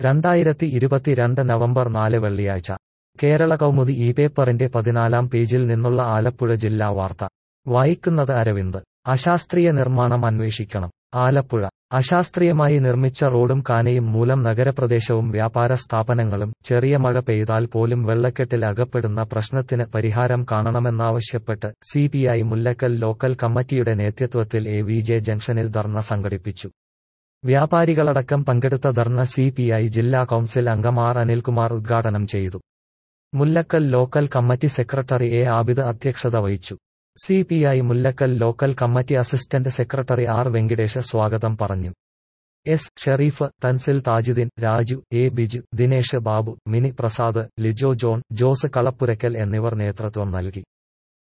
രണ്ടായിരത്തി ഇരുപത്തിരണ്ട് നവംബർ നാല് വെള്ളിയാഴ്ച കേരള കൗമുദി ഈ പേപ്പറിന്റെ പതിനാലാം പേജിൽ നിന്നുള്ള ആലപ്പുഴ ജില്ലാ വാർത്ത വായിക്കുന്നത് അരവിന്ദ് അശാസ്ത്രീയ നിർമ്മാണം അന്വേഷിക്കണം ആലപ്പുഴ അശാസ്ത്രീയമായി നിർമ്മിച്ച റോഡും കാനയും മൂലം നഗരപ്രദേശവും വ്യാപാര സ്ഥാപനങ്ങളും ചെറിയ മഴ പെയ്താൽ പോലും വെള്ളക്കെട്ടിൽ അകപ്പെടുന്ന പ്രശ്നത്തിന് പരിഹാരം കാണണമെന്നാവശ്യപ്പെട്ട് സിപിഐ മുല്ലക്കൽ ലോക്കൽ കമ്മിറ്റിയുടെ നേതൃത്വത്തിൽ എ വി ജെ ജംഗ്ഷനിൽ ധർണ സംഘടിപ്പിച്ചു വ്യാപാരികളടക്കം പങ്കെടുത്ത ധർണ സിപിഐ ജില്ലാ കൌൺസിൽ അംഗം ആർ അനിൽകുമാർ ഉദ്ഘാടനം ചെയ്തു Mullakkal local committee secretary A Abid അധ്യക്ഷത വഹിച്ചു CPI Mullakkal local committee assistant secretary R Venkitesh സ്വാഗതം പറഞ്ഞു എസ് ഷെറീഫ് തൻസിൽ താജുദ്ദീൻ രാജു എ ബിജു ദിനേശ് ബാബു മിനി പ്രസാദ് ലിജോ ജോൺ ജോസ് കളപ്പുരയ്ക്കൽ എന്നിവർ നേതൃത്വം നൽകി